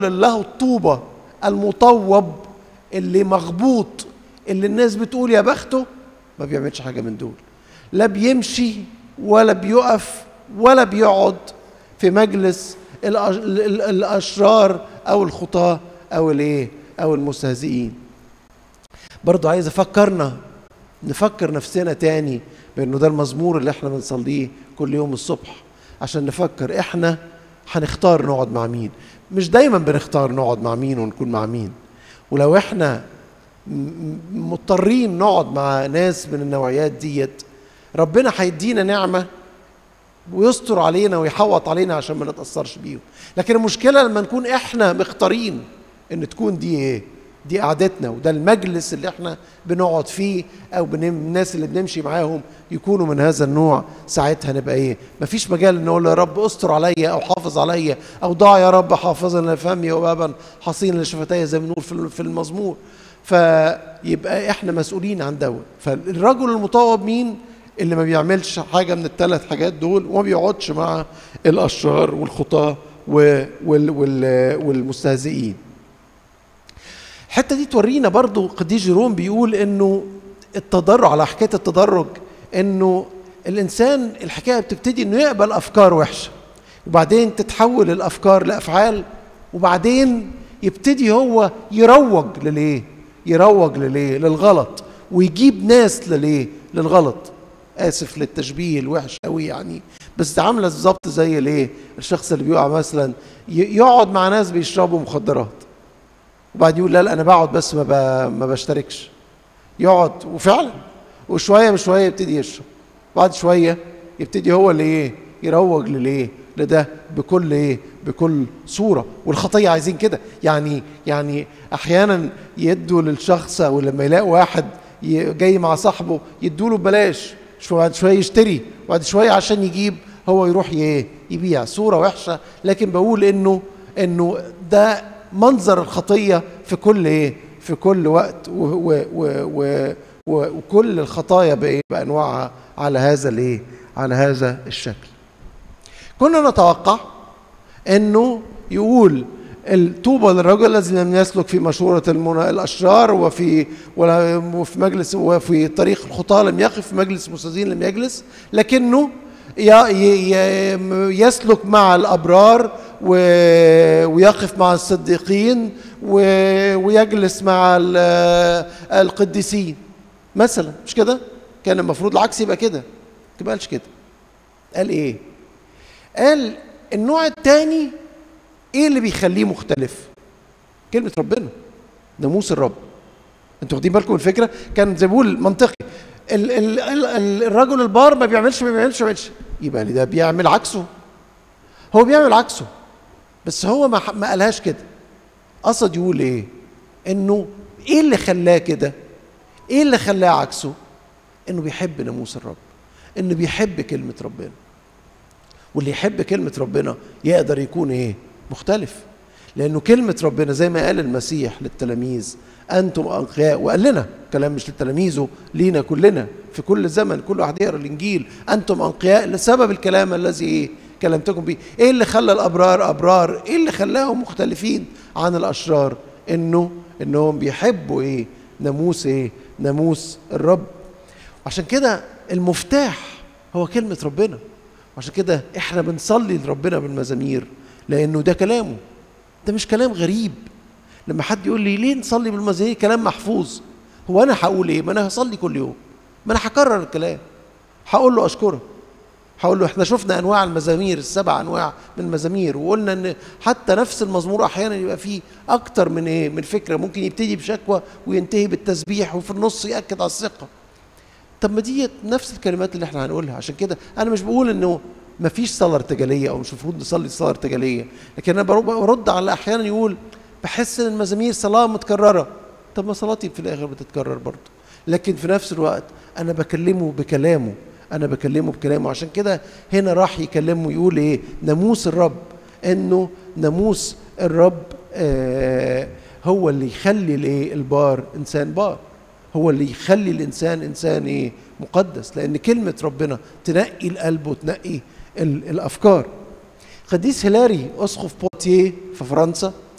له الطوبة المطوب اللي مغبوط اللي الناس بتقول يا بخته ما بيعملش حاجة من دول لا بيمشي ولا بيقف ولا بيقعد في مجلس الأشرار أو الخطاة أو الإيه أو المستهزئين برضو عايز أفكرنا نفكر نفسنا تاني بأنه ده المزمور اللي احنا بنصليه كل يوم الصبح عشان نفكر احنا هنختار نقعد مع مين مش دايما بنختار نقعد مع مين ونكون مع مين ولو احنا مضطرين نقعد مع ناس من النوعيات ديت ربنا هيدينا نعمه ويستر علينا ويحوط علينا عشان ما نتاثرش بيهم لكن المشكله لما نكون احنا مختارين ان تكون دي ايه دي قعدتنا وده المجلس اللي احنا بنقعد فيه او بنم الناس اللي بنمشي معاهم يكونوا من هذا النوع ساعتها نبقى ايه مفيش مجال ان نقول يا رب استر عليا او حافظ عليا او ضع يا رب حافظا لفمي وبابا حصين لشفتي زي ما بنقول في المزمور فيبقى احنا مسؤولين عن دوت فالرجل المطوب مين اللي ما بيعملش حاجه من الثلاث حاجات دول وما بيقعدش مع الاشرار والخطاه والمستهزئين الحته دي تورينا برضو قديس جيروم بيقول انه التضرع على حكايه التدرج انه الانسان الحكايه بتبتدي انه يقبل افكار وحشه وبعدين تتحول الافكار لافعال وبعدين يبتدي هو يروج لليه يروج لليه للغلط ويجيب ناس لليه للغلط اسف للتشبيه الوحش قوي يعني بس عامله بالظبط زي الايه الشخص اللي بيقع مثلا يقعد مع ناس بيشربوا مخدرات وبعد يقول لا لا انا بقعد بس ما ما بشتركش يقعد وفعلا وشويه بشويه يبتدي يشرب بعد شويه يبتدي هو اللي ايه يروج للايه لده بكل ايه بكل صوره والخطيه عايزين كده يعني يعني احيانا يدوا للشخص او لما يلاقوا واحد جاي مع صاحبه يدوا له ببلاش بعد شويه يشتري وبعد شويه عشان يجيب هو يروح ايه يبيع صوره وحشه لكن بقول انه انه ده منظر الخطيه في كل ايه في كل وقت و و و و وكل الخطايا بايه بانواعها على هذا الايه على هذا الشكل كنا نتوقع انه يقول الطوبى للرجل الذي لم يسلك في مشورة الأشرار وفي وفي مجلس وفي طريق الخطاة لم يقف في مجلس المستاذين لم يجلس لكنه يسلك مع الأبرار ويقف مع الصديقين ويجلس مع القديسين مثلا مش كده كان المفروض العكس يبقى كده ما قالش كده قال ايه قال النوع الثاني ايه اللي بيخليه مختلف كلمه ربنا ناموس الرب انتوا واخدين بالكم الفكره كان زي بقول منطقي ال ال ال الرجل البار ما بيعملش ما بيعملش ما بيعملش يبقى ده بيعمل عكسه هو بيعمل عكسه بس هو ما ما قالهاش كده قصد يقول ايه انه ايه اللي خلاه كده ايه اللي خلاه عكسه انه بيحب ناموس الرب انه بيحب كلمه ربنا واللي يحب كلمه ربنا يقدر يكون ايه مختلف لانه كلمه ربنا زي ما قال المسيح للتلاميذ انتم انقياء وقال لنا كلام مش لتلاميذه لينا كلنا في كل زمن كل واحد يقرا الانجيل انتم انقياء لسبب الكلام الذي ايه كلمتكم به ايه اللي خلى الابرار ابرار ايه اللي خلاهم مختلفين عن الاشرار انه انهم بيحبوا ايه ناموس ايه ناموس الرب عشان كده المفتاح هو كلمه ربنا عشان كده احنا بنصلي لربنا بالمزامير لانه ده كلامه ده مش كلام غريب لما حد يقول لي ليه نصلي بالمزامير كلام محفوظ هو انا هقول ايه ما انا هصلي كل يوم ما انا هكرر الكلام هقول له اشكرك هقول له احنا شفنا انواع المزامير السبع انواع من المزامير وقلنا ان حتى نفس المزمور احيانا يبقى فيه اكتر من ايه من فكره ممكن يبتدي بشكوى وينتهي بالتسبيح وفي النص ياكد على الثقه طب ما دي نفس الكلمات اللي احنا هنقولها عشان كده انا مش بقول انه ما فيش صلاه ارتجاليه او مش المفروض نصلي صلاه ارتجاليه لكن انا برد على احيانا يقول بحس ان المزامير صلاه متكرره طب ما صلاتي في الاخر بتتكرر برضه لكن في نفس الوقت انا بكلمه بكلامه انا بكلمه بكلامه عشان كده هنا راح يكلمه يقول ايه ناموس الرب انه ناموس الرب آه هو اللي يخلي الايه البار انسان بار هو اللي يخلي الانسان انسان ايه مقدس لان كلمه ربنا تنقي القلب وتنقي الافكار قديس هيلاري اسقف بوتيه في فرنسا